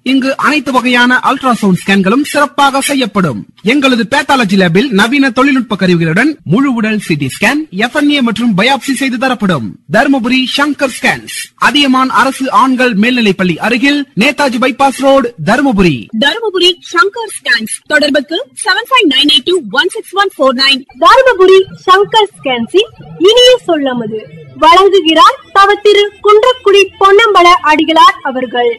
இங்கு அனைத்து வகையான அல்ட்ராசவுண்ட் ஸ்கேன்களும் சிறப்பாக செய்யப்படும் எங்களது பேத்தாலஜி லேபில் நவீன தொழில்நுட்ப கருவிகளுடன் முழு உடல் சிடி ஸ்கேன் எஃப்என்ஏ மற்றும் பயாப்சி செய்து தரப்படும் தருமபுரி சங்கர் ஸ்கேன்ஸ் அதியமான் அரசு ஆண்கள் மேல்நிலைப்பள்ளி அருகில் Netaji bypass road Dharmapuri Dharmapuri Shankar scans தொடர்புக்கு seven five nine eight two one six one four nine Dharmapuri Shankar ஸ்கேன்ஸின் இனிய சொல்லமுது வழங்குகிறார் தவ திரு குன்றக்குடி பொன்னம்பல அடிகளார் அவர்கள்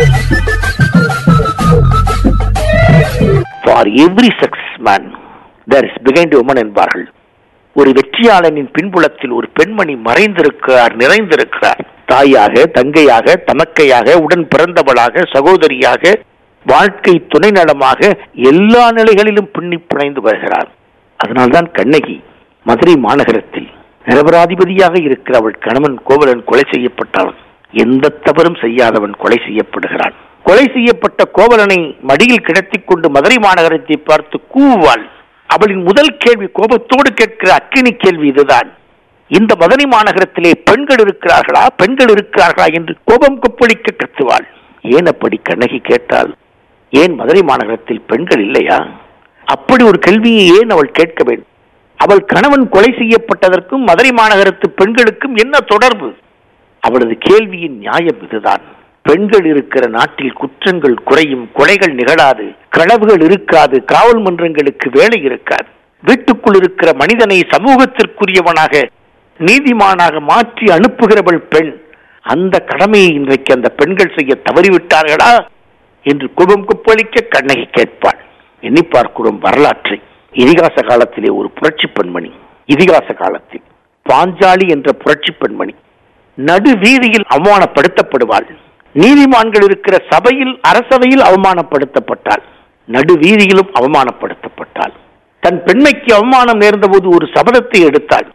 for every success man there is behind woman என்பார்கள் ஒரு வெற்றியாளனின் பின்புலத்தில் ஒரு பெண்மணி மறைந்திருக்கிறார் நிறைந்திருக்கிறார் தாயாக தங்கையாக தமக்கையாக உடன் பிறந்தவளாக சகோதரியாக வாழ்க்கை துணை நலமாக எல்லா நிலைகளிலும் பின்னி பிணைந்து வருகிறார் அதனால்தான் கண்ணகி மதுரை மாநகரத்தில் நிரபராதிபதியாக இருக்கிற அவள் கணவன் கோவலன் கொலை செய்யப்பட்டவன் எந்த தவறும் செய்யாதவன் கொலை செய்யப்படுகிறான் கொலை செய்யப்பட்ட கோவலனை மடியில் கிடத்திக் கொண்டு மதுரை மாநகரத்தை பார்த்து கூவுவாள் அவளின் முதல் கேள்வி கோபத்தோடு கேட்கிற அக்கினி கேள்வி இதுதான் இந்த மதுரை மாநகரத்திலே பெண்கள் இருக்கிறார்களா பெண்கள் இருக்கிறார்களா என்று கோபம் கொப்பளிக்க கத்துவாள் ஏன் அப்படி கண்ணகி கேட்டால் ஏன் மதுரை மாநகரத்தில் பெண்கள் இல்லையா அப்படி ஒரு கேள்வியை ஏன் அவள் கேட்க வேண்டும் அவள் கணவன் கொலை செய்யப்பட்டதற்கும் மதுரை மாநகரத்து பெண்களுக்கும் என்ன தொடர்பு அவளது கேள்வியின் நியாயம் இதுதான் பெண்கள் இருக்கிற நாட்டில் குற்றங்கள் குறையும் கொலைகள் நிகழாது களவுகள் இருக்காது காவல் மன்றங்களுக்கு வேலை இருக்காது வீட்டுக்குள் இருக்கிற மனிதனை சமூகத்திற்குரியவனாக நீதிமானாக மாற்றி அனுப்புகிறவள் பெண் அந்த கடமையை இன்றைக்கு அந்த பெண்கள் செய்ய தவறிவிட்டார்களா என்று குபம் குப்பளிக்க கண்ணகி கேட்பாள் எண்ணி பார்க்கிறோம் வரலாற்றை இதிகாச காலத்திலே ஒரு புரட்சி பெண்மணி இதிகாச காலத்தில் பாஞ்சாலி என்ற புரட்சி பெண்மணி நடு வீதியில் அவமானப்படுத்தப்படுவாள் நீதிமான்கள் இருக்கிற சபையில் அரசவையில் அவமானப்படுத்தப்பட்டாள் நடு வீதியிலும் அவமானப்படுத்தப்பட்டாள் தன் பெண்மைக்கு அவமானம் நேர்ந்தபோது ஒரு சபதத்தை எடுத்தாள்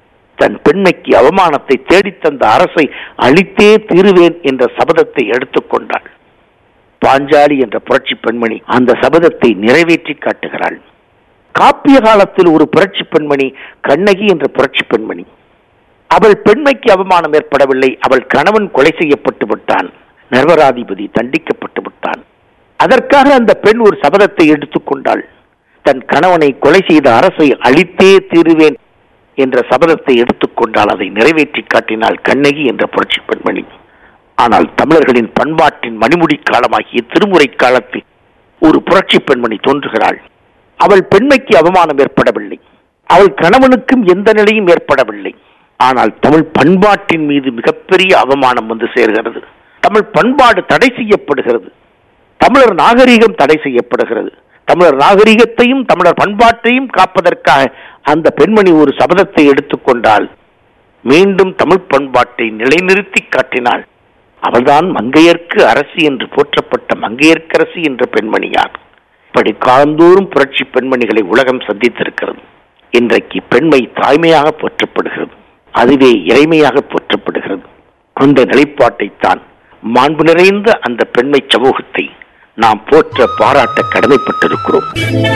தன் பெண்மைக்கு அவமானத்தை தேடித்தந்த அரசை அழித்தே தீருவேன் என்ற சபதத்தை எடுத்துக்கொண்டாள் பாஞ்சாலி என்ற புரட்சி பெண்மணி அந்த சபதத்தை நிறைவேற்றி காட்டுகிறாள் காப்பிய காலத்தில் ஒரு புரட்சி பெண்மணி கண்ணகி என்ற புரட்சி பெண்மணி அவள் பெண்மைக்கு அவமானம் ஏற்படவில்லை அவள் கணவன் கொலை செய்யப்பட்டு விட்டான் நர்வராதிபதி தண்டிக்கப்பட்டு விட்டான் அதற்காக அந்த பெண் ஒரு சபதத்தை எடுத்துக்கொண்டாள் தன் கணவனை கொலை செய்த அரசை அழித்தே தீருவேன் என்ற சபதத்தை எடுத்துக்கொண்டால் அதை நிறைவேற்றி காட்டினாள் கண்ணகி என்ற புரட்சி பெண்மணி ஆனால் தமிழர்களின் பண்பாட்டின் மணிமுடி காலமாகிய திருமுறை காலத்தில் ஒரு புரட்சி பெண்மணி தோன்றுகிறாள் அவள் பெண்மைக்கு அவமானம் ஏற்படவில்லை அவள் கணவனுக்கும் எந்த நிலையும் ஏற்படவில்லை ஆனால் தமிழ் பண்பாட்டின் மீது மிகப்பெரிய அவமானம் வந்து சேர்கிறது தமிழ் பண்பாடு தடை செய்யப்படுகிறது தமிழர் நாகரீகம் தடை செய்யப்படுகிறது தமிழர் நாகரீகத்தையும் தமிழர் பண்பாட்டையும் காப்பதற்காக அந்த பெண்மணி ஒரு சபதத்தை எடுத்துக்கொண்டால் மீண்டும் தமிழ் பண்பாட்டை நிலைநிறுத்தி காட்டினாள் அவள்தான் மங்கையர்க்கு அரசி என்று போற்றப்பட்ட மங்கையர்க்கரசி என்ற பெண்மணியார் இப்படி காலந்தோறும் புரட்சி பெண்மணிகளை உலகம் சந்தித்திருக்கிறது இன்றைக்கு பெண்மை தாய்மையாக போற்றப்படுகிறது அதுவே இறைமையாக போற்றப்படுகிறது அந்த நிலைப்பாட்டைத்தான் மாண்பு நிறைந்த அந்த பெண்மை சமூகத்தை நாம் போற்ற பாராட்ட கடமைப்பட்டிருக்கிறோம்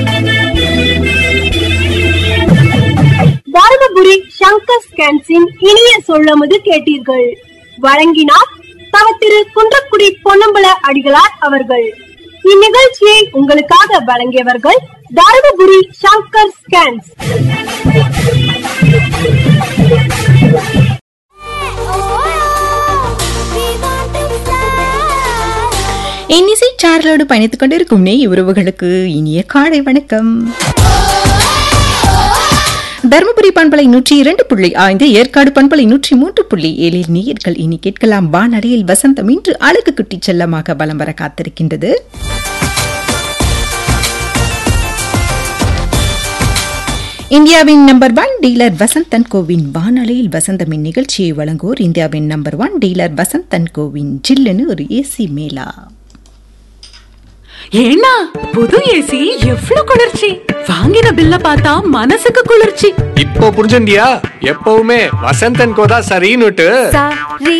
தருமபுரி சங்கர் ஸ்கேன்ஸின் இனிய சொல்லமுது கேட்டீர்கள் வழங்கினார் தவ திரு குன்றக்குடி பொன்னம்பல அடிகளார் அவர்கள் இந்நிகழ்ச்சியை உங்களுக்காக வழங்கியவர்கள் தருமபுரி சங்கர் ஸ்கேன்ஸ் இன்னிசை சாரலோடு பயணித்துக் கொண்டிருக்கும் நெய் உறவுகளுக்கு இனிய காலை வணக்கம் தருமபுரி பண்பலை நூற்றி இரண்டு புள்ளி ஐந்து ஏற்காடு பண்பலை நூற்றி மூன்று புள்ளி ஏழில் நேயர்கள் இனி கேட்கலாம் வானடியில் வசந்தம் இன்று அழகு குட்டி செல்லமாக பலம் வர காத்திருக்கின்றது இந்தியாவின் நம்பர் ஒன் டீலர் வசந்தன் கோவின் வானொலியில் வசந்தமின் நிகழ்ச்சியை வழங்குவோர் இந்தியாவின் நம்பர் ஒன் டீலர் வசந்தன் கோவின் ஜில்லுன்னு ஒரு ஏசி மேலா ஏன்னா புது ஏசி எவ்வளவு குளிர்ச்சி வாங்கின பில்ல பார்த்தா மனசுக்கு குளிர்ச்சி இப்போ புரிஞ்சுண்டியா எப்பவுமே வசந்தன் கோதா சரின்னுட்டு சரி